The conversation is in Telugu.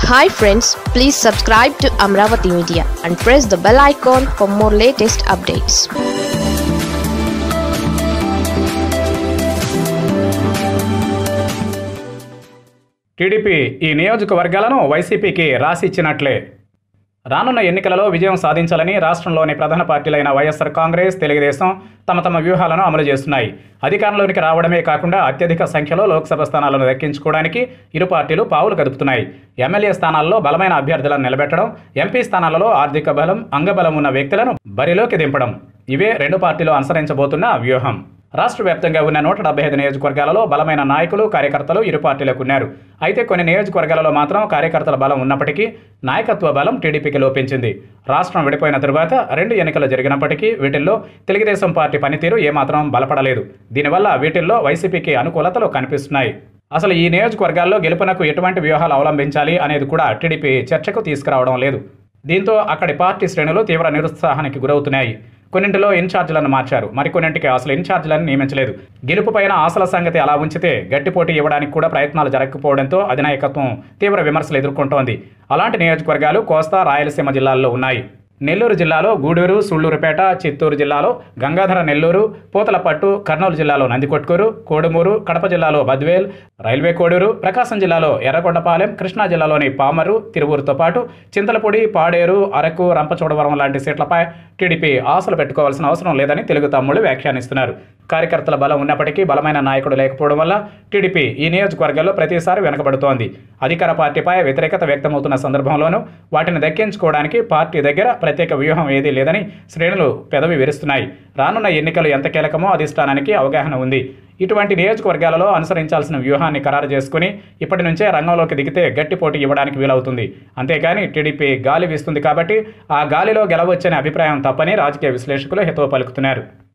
hi friends please subscribe to Amaravati media and press the bell icon for more latest updates TDP ఈ నియోజకవర్గాలను వైసీపీకి రాసిచ్చినట్లే రానున్న ఎన్నికలలో విజయం సాధించాలని రాష్ట్రంలోని ప్రధాన పార్టీలైన వైఎస్ఆర్ కాంగ్రెస్ తెలుగుదేశం తమ తమ వ్యూహాలను అమలు చేస్తున్నాయి అధికారంలోనికి రావడమే కాకుండా అత్యధిక సంఖ్యలో లోక్సభ స్థానాలను దక్కించుకోవడానికి ఇరు పార్టీలు పావులు కదుపుతున్నాయి ఎమ్మెల్యే స్థానాల్లో బలమైన అభ్యర్థులను నిలబెట్టడం ఎంపీ స్థానాలలో ఆర్థిక బలం అంగబలం ఉన్న వ్యక్తులను బరిలోకి దింపడం ఇవే రెండు పార్టీలు అనుసరించబోతున్న వ్యూహం రాష్ట్ర వ్యాప్తంగా ఉన్న నూట డెబ్బై ఐదు నియోజకవర్గాలలో బలమైన నాయకులు కార్యకర్తలు ఇరు పార్టీలకు ఉన్నారు అయితే కొన్ని నియోజకవర్గాలలో మాత్రం కార్యకర్తల బలం ఉన్నప్పటికీ నాయకత్వ బలం టీడీపీకి లోపించింది రాష్ట్రం విడిపోయిన తరువాత రెండు ఎన్నికలు జరిగినప్పటికీ వీటిల్లో తెలుగుదేశం పార్టీ పనితీరు ఏమాత్రం బలపడలేదు దీనివల్ల వీటిల్లో వైసీపీకి అనుకూలతలు కనిపిస్తున్నాయి అసలు ఈ నియోజకవర్గాల్లో గెలుపునకు ఎటువంటి వ్యూహాలు అవలంబించాలి అనేది కూడా టీడీపీ చర్చకు తీసుకురావడం లేదు దీంతో అక్కడి పార్టీ శ్రేణులు తీవ్ర నిరుత్సాహానికి గురవుతున్నాయి కొన్నింటిలో ఇన్ఛార్జీలను మార్చారు మరికొన్నింటికి అసలు ఇన్ఛార్జీలను నియమించలేదు గెలుపు పైన ఆశల సంగతి అలా ఉంచితే గట్టి పోటీ ఇవ్వడానికి కూడా ప్రయత్నాలు జరగకపోవడంతో అధినాయకత్వం తీవ్ర విమర్శలు ఎదుర్కొంటోంది అలాంటి నియోజకవర్గాలు కోస్తా రాయలసీమ జిల్లాల్లో ఉన్నాయి నెల్లూరు జిల్లాలో గూడూరు సుళ్లూరుపేట చిత్తూరు జిల్లాలో గంగాధర నెల్లూరు పూతలపట్టు కర్నూలు జిల్లాలో నందికొట్కూరు కోడుమూరు కడప జిల్లాలో బద్వేల్ రైల్వే కోడూరు ప్రకాశం జిల్లాలో ఎర్రగొండపాలెం కృష్ణా జిల్లాలోని పామరు తిరువూరుతో పాటు చింతలపూడి పాడేరు అరకు రంపచోడవరం లాంటి సీట్లపై టీడీపీ ఆశలు పెట్టుకోవాల్సిన అవసరం లేదని తెలుగు తమ్ముళ్ళు వ్యాఖ్యానిస్తున్నారు కార్యకర్తల బలం ఉన్నప్పటికీ బలమైన నాయకుడు లేకపోవడం వల్ల టీడీపీ ఈ నియోజకవర్గాల్లో ప్రతిసారి వెనకబడుతోంది అధికార పార్టీపై వ్యతిరేకత వ్యక్తమవుతున్న సందర్భంలోనూ వాటిని దక్కించుకోవడానికి పార్టీ దగ్గర ప్రత్యేక వ్యూహం ఏదీ లేదని శ్రేణులు పెదవి విరుస్తున్నాయి రానున్న ఎన్నికలు ఎంత కీలకమో అధిష్టానానికి అవగాహన ఉంది ఇటువంటి నియోజకవర్గాలలో అనుసరించాల్సిన వ్యూహాన్ని ఖరారు చేసుకుని ఇప్పటి నుంచే రంగంలోకి దిగితే గట్టి పోటీ ఇవ్వడానికి వీలవుతుంది అంతేకాని టీడీపీ గాలి వీస్తుంది కాబట్టి ఆ గాలిలో గెలవచ్చనే అభిప్రాయం తప్పని రాజకీయ విశ్లేషకులు హితవు పలుకుతున్నారు